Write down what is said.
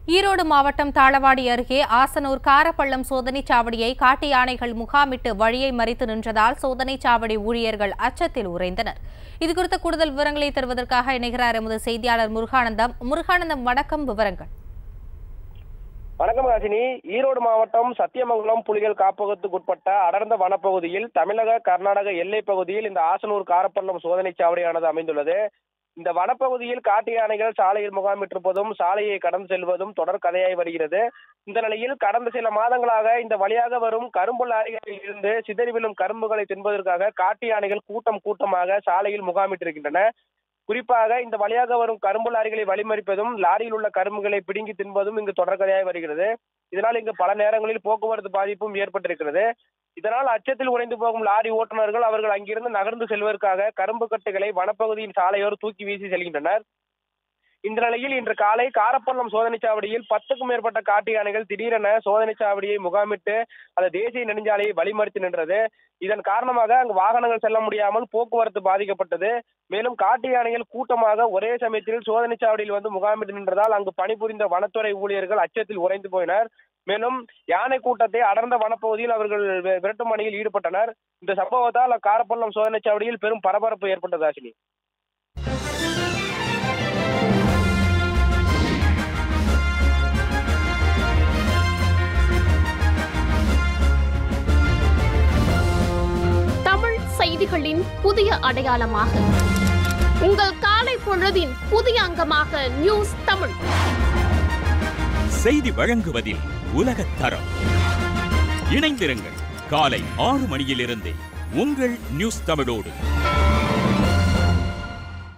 ஈரோடு மாவட்டம் தாளவாடி அருகே ஆசனூர் காரப்பள்ளம் சோதனைச் சாவடியை காட்டு யானைகள் முகாமிட்டு வழியை மறித்து நின்றதால் சோதனைச் சாவடி ஊழியர்கள் அச்சத்தில் உறைந்தனர் இதுகுறித்த கூடுதல் விவரங்களை தருவதற்காக இணைகிறார் எமது செய்தியாளர் முருகானந்தம் முருகானந்தம் வணக்கம் விவரங்கள் வணக்கம் ராசினி ஈரோடு மாவட்டம் சத்தியமங்கலம் புலிகள் காப்பகத்துக்குட்பட்ட அடர்ந்த வனப்பகுதியில் தமிழக கர்நாடக எல்லைப் பகுதியில் இந்த ஆசனூர் காரப்பள்ளம் சோதனைச் சாவடியானது அமைந்துள்ளது இந்த வனப்பகுதியில் காட்டு யானைகள் சாலையில் முகாமிட்டிருப்பதும் சாலையை கடந்து செல்வதும் தொடர் கதையாய் வருகிறது இந்த நிலையில் கடந்த சில மாதங்களாக இந்த வழியாக வரும் கரும்பு லாரிகளில் இருந்து சிதறி விழும் கரும்புகளை தின்பதற்காக காட்டு யானைகள் கூட்டம் கூட்டமாக சாலையில் முகாமிட்டிருக்கின்றன குறிப்பாக இந்த வழியாக வரும் கரும்பு லாரிகளை வழிமறிப்பதும் லாரியில் உள்ள கரும்புகளை பிடுங்கி தின்பதும் இங்கு தொடர்கதையாய் வருகிறது இதனால் இங்கு பல நேரங்களில் போக்குவரத்து பாதிப்பும் ஏற்பட்டிருக்கிறது இதனால் அச்சத்தில் உறைந்து போகும் லாரி ஓட்டுநர்கள் அவர்கள் அங்கிருந்து நகர்ந்து செல்வதற்காக கரும்பு கட்டுகளை வனப்பகுதியின் சாலையோர் தூக்கி வீசி செல்கின்றனர் இந்த நிலையில் இன்று காலை காரப்பள்ளம் சோதனைச் சாவடியில் பத்துக்கும் மேற்பட்ட காட்டு யானைகள் திடீரென சோதனைச் சாவடியை முகாமிட்டு அந்த தேசிய நெடுஞ்சாலையை வழிமறித்து நின்றது இதன் காரணமாக அங்கு வாகனங்கள் செல்ல முடியாமல் போக்குவரத்து பாதிக்கப்பட்டது மேலும் காட்டு யானைகள் கூட்டமாக ஒரே சமயத்தில் சோதனைச் சாவடியில் வந்து முகாமிட்டு நின்றதால் அங்கு பணிபுரிந்த வனத்துறை ஊழியர்கள் அச்சத்தில் உறைந்து போயினர் மேலும் யானை கூட்டத்தை அடர்ந்த வனப்பகுதியில் அவர்கள் வி- விரட்டும் பணியில் ஈடுபட்டனர் இந்த சம்பவத்தால் காரப்பள்ளம் சோதனைச் சாவடியில் பெரும் பரபரப்பு ஏற்பட்டது ஆசினி தமிழ் செய்திகளின் புதிய அடையாளமாக உங்கள் காலை பொழுதின் புதிய அங்கமாக நியூஸ் தமிழ் செய்தி வழங்குவதில் உலகத் தரம் இணைந்திருங்கள் காலை ஆறு மணியிலிருந்தே உங்கள் நியூஸ் தமிழோடு